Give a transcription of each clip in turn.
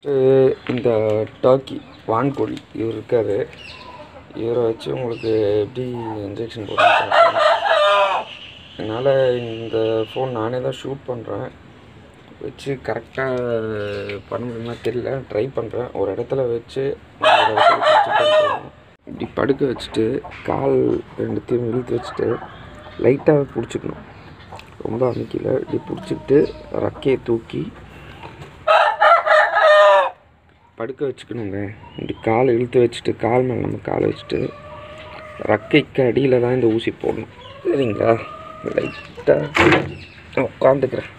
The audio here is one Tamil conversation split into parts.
இந்த டர்க்கி வான்கோழி இவர் இருக்கார் இவரை வச்சு உங்களுக்கு எப்படி இன்ஜெக்ஷன் போடுறேன் என்னால் இந்த ஃபோன் நானே தான் ஷூட் பண்ணுறேன் வச்சு கரெக்டாக பண்ண முடியுமா தெரியல ட்ரை பண்ணுறேன் ஒரு இடத்துல வச்சு ஒரு இடத்துல வச்சு பண்ணுறேன் இப்படி படுக்க வச்சுட்டு கால் ரெண்டுத்தையும் இழுத்து வச்சுட்டு லைட்டாக பிடிச்சிக்கணும் ரொம்ப அமைக்கல இப்படி பிடிச்சிக்கிட்டு ரக்கையை தூக்கி படுக்க வச்சுக்கணுங்க இப்படி காலை இழுத்து வச்சுட்டு கால் மேலே நம்ம காலை வச்சுட்டு ரக்கைக்கு அடியில் தான் இந்த ஊசி போடணும் சரிங்களா லைட்டாக உட்காந்துக்கிறேன்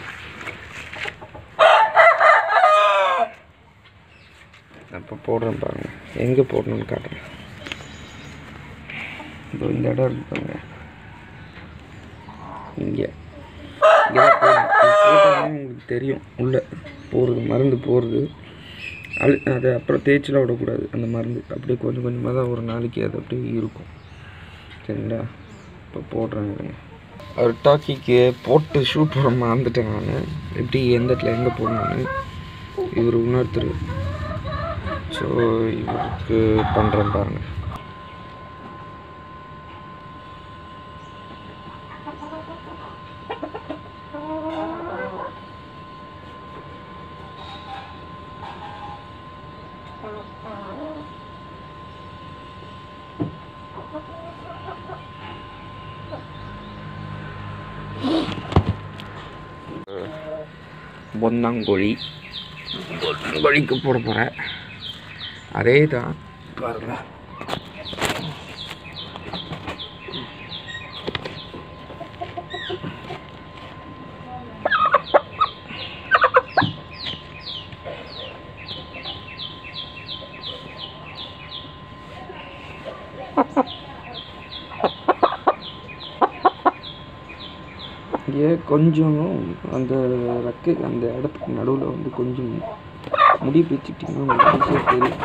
அப்போ போடுறேன் பாருங்க எங்கே போடணும்னு காட்டுறேன் இதோ இந்த இடம் இருக்கு பாருங்க இங்கே இங்கே தான் போடணும். இது போட்டாதான் உங்களுக்கு தெரியும் உள்ளே போகிறது மருந்து போகிறது அழு அதை அப்புறம் தேய்ச்சலாம் விடக்கூடாது அந்த மருந்து அப்படியே கொஞ்சம் கொஞ்சமாக தான் ஒரு நாளைக்கு அது அப்படியே இருக்கும் சரிங்களா இப்போ போடுறேன் இருங்க அவர் டாக்கிக்கு போட்டு ஷூட் பண்ண மறந்துட்டேன் நான் எப்படி எந்த இடத்துல எங்கே போடணும்னு இவர் இன்னொருத்தர் ஸோ இவருக்கு பண்ணுறேன் பாருங்கள் பொந்தாங்கோழி பொந்தாங்கோழிக்கு போட போகிறேன் அதே தான் பாருங்க இங்கே கொஞ்சம் அந்த ரெக்கை அந்த இடத்துக்கு நடுவில் வந்து கொஞ்சம் முடி பிச்சுட்டிங்கன்னா உங்களுக்கு ஈஸியாக தெரியும்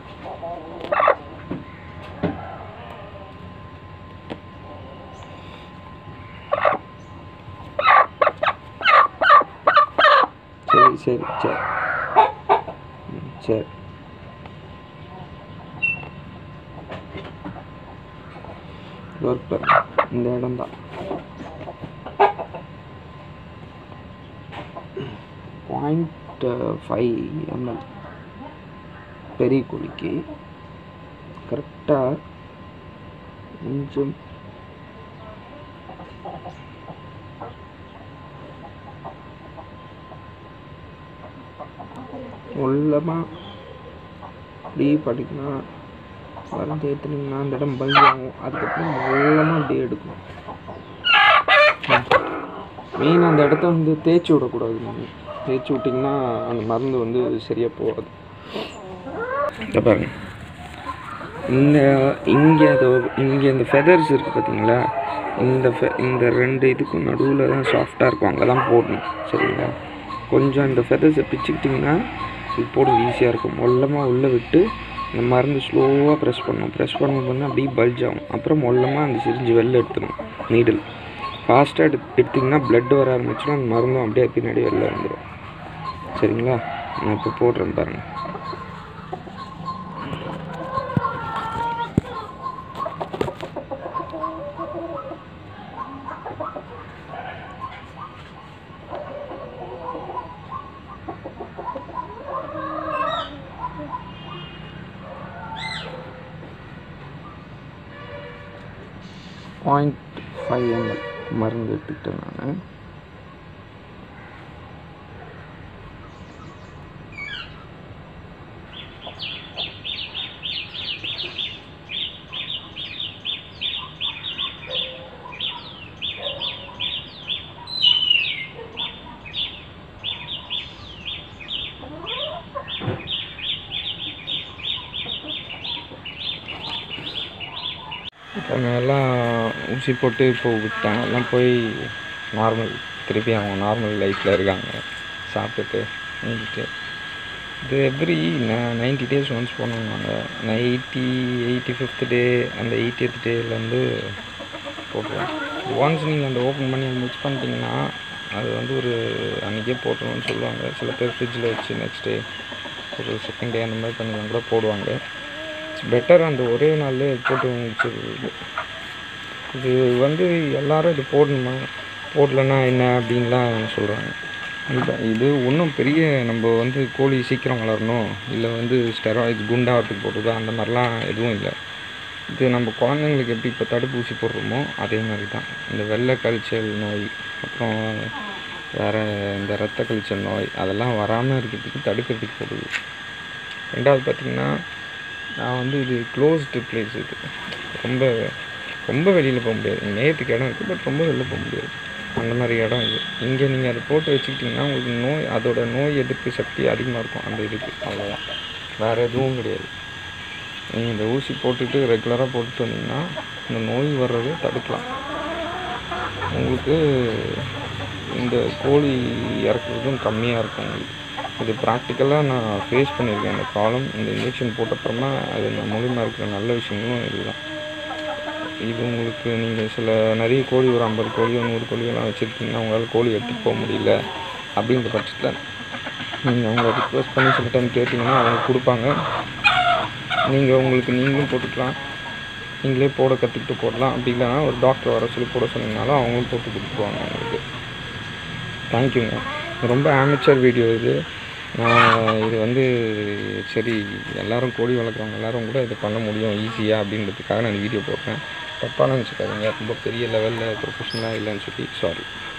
சரி சரி சரி ம், சரி ஒர்க் பாருங்க இந்த இடம் தான் பாயிண்ட் ஃபைவ் எம்எல் பெரிய குழிக்கு கரெக்டாக கொஞ்சம் உள்ளமாக அப்படி படிக்கணும் மருந்து ஏற்றுனீங்கன்னா அந்த இடம் பல்ஜ் ஆகும் அதுக்கப்புறம் உள்ளமாக அப்படியே எடுக்கணும் மெயின் அந்த இடத்த வந்து தேய்ச்சி விடக்கூடாது நீங்கள் தேய்ச்சி விட்டிங்கன்னா அந்த மருந்து வந்து சரியாக போகாது இதை பாருங்க இந்த இங்கே அது இங்கே இந்த ஃபெதர்ஸ் இருக்குது பார்த்தீங்களா இந்த ஃபெ இந்த ரெண்டு இதுக்கும் நடுவில் தான் சாஃப்டாக இருக்கும் அங்கே தான் போடணும் சரிங்களா கொஞ்சம் இந்த ஃபெதர்ஸை பிச்சுக்கிட்டிங்கன்னா இது போடுறது ஈஸியாக இருக்கும் மொல்லமாக உள்ளே விட்டு இந்த மருந்து ஸ்லோவாக ப்ரெஸ் பண்ணணும் ப்ரெஸ் பண்ண பண்ண அப்படியே பல்ஜ் ஆகும் அப்புறம் மொல்லமாக அந்த சிரிஞ்சு வெளில எடுத்துடணும் நீடில் ஃபாஸ்ட்டாக எடு எடுத்திங்கன்னா blood வர ஆரம்பிச்சுன்னா அந்த மருந்தும் அப்படியே பின்னாடி வெளில வந்துடும் சரிங்களா நான் இப்போ போடுறேன் பாருங்கள் பாயிண்ட் ஃபைவ் எம்எல் மருந்து எடுத்துக்கிட்டேன் நான் அவங்க எல்லாம் ஊசி போட்டு இப்போ விட்டாங்க எல்லாம் போய் நார்மல் திருப்பி அவங்க நார்மல் லைஃப்பில் இருக்காங்க சாப்பிட்டுட்டு நீங்கிட்டு இது எவ்ரி நைன்டி டேஸ் ஒன்ஸ் போனோம்னாங்க நான் எயிட்டி எயிட்டி ஃபிஃப்த் டே அந்த எயிட்டியத் டேலேருந்து போட்டுருவேன் ஒன்ஸ் நீங்கள் அந்த ஓப்பன் பண்ணி அதை மிக்ஸ் பண்ணிட்டீங்கன்னா அது வந்து ஒரு அன்றைக்கே போட்டுருவோம்னு சொல்லுவாங்க சில பேர் ஃப்ரிட்ஜில் வச்சு நெக்ஸ்ட் டே ஒரு செகண்ட் டே அந்த மாதிரி பண்ணலாம் கூட போடுவாங்க இட்ஸ் பெட்டர் அந்த ஒரே நாள்லேயே போட்டு முடிச்சிடுறது இது வந்து எல்லாரும் இது போடணுமா போடலன்னா என்ன அப்படின்லாம் சொல்கிறாங்க இது இது ஒன்றும் பெரிய நம்ம வந்து கோழி சீக்கிரம் வளரணும் இல்லை வந்து ஸ்டெராய்ட்ஸ் குண்டாகிறதுக்கு போடுறது அந்த மாதிரிலாம் எதுவும் இல்லை இது நம்ம குழந்தைங்களுக்கு எப்படி இப்போ தடுப்பூசி போடுறோமோ அதே மாதிரி தான் இந்த வெள்ளை கழிச்சல் நோய் அப்புறம் வேறு இந்த ரத்த கழிச்சல் நோய் அதெல்லாம் வராமல் இருக்கிறதுக்கு தடுக்கிறதுக்கு போடுது ரெண்டாவது பார்த்திங்கன்னா நான் வந்து இது க்ளோஸ்டு பிளேஸ் இது ரொம்ப ரொம்ப வெளியில் போக முடியாது நேற்றுக்கு இடம் இருக்குது பட் ரொம்ப வெளில போக முடியாது அந்த மாதிரி இடம் இது இங்கே நீங்கள் அதை போட்டு வச்சுக்கிட்டிங்கன்னா உங்களுக்கு நோய் அதோட நோய் எதிர்ப்பு சக்தி அதிகமாக இருக்கும் அந்த இதுக்கு அவ்வளோதான் வேறு எதுவும் கிடையாது நீங்கள் இந்த ஊசி போட்டுட்டு ரெகுலராக போட்டுட்டு வந்தீங்கன்னா இந்த நோய் வர்றதை தடுக்கலாம் உங்களுக்கு இந்த கோழி இறக்குறதும் கம்மியாக இருக்கும் உங்களுக்கு இது ப்ராக்டிக்கலாக நான் ஃபேஸ் பண்ணியிருக்கேன் இந்த ப்ராப்ளம் இந்த இன்ஜெக்ஷன் போட்டப்புறமா அது நான் மூலியமாக இருக்கிற நல்ல விஷயங்களும் இதுதான் இது உங்களுக்கு நீங்கள் சில நிறைய கோழி ஒரு ஐம்பது கோழியோ நூறு கோழியெல்லாம் வச்சுருக்கீங்கன்னா உங்களால் கோழி எடுத்துகிட்டு போக முடியல அப்படின்ற பட்சத்தில் நீங்கள் அவங்கள ரிக்வெஸ்ட் பண்ணி சில டைம் கேட்டிங்கன்னா அவங்க கொடுப்பாங்க நீங்கள் உங்களுக்கு நீங்களும் போட்டுக்கலாம் நீங்களே போட கற்றுக்கிட்டு போடலாம் அப்படி இல்லைன்னா ஒரு டாக்டர் வர சொல்லி போட சொன்னீங்கனாலும் அவங்களும் போட்டு கொடுத்துருவாங்க உங்களுக்கு தேங்க்யூங்க ரொம்ப ஆமேச்சர் வீடியோ இது நான் இது வந்து சரி எல்லாரும் கோழி வளர்க்குறவங்க எல்லாரும் கூட இதை பண்ண முடியும் ஈஸியாக அப்படின்றதுக்காக நான் இந்த வீடியோ போட்டேன் தப்பாக நினச்சிக்காதீங்க ரொம்ப பெரிய லெவலில் ப்ரொஃபஷனலாக இல்லைன்னு சொல்லி சாரி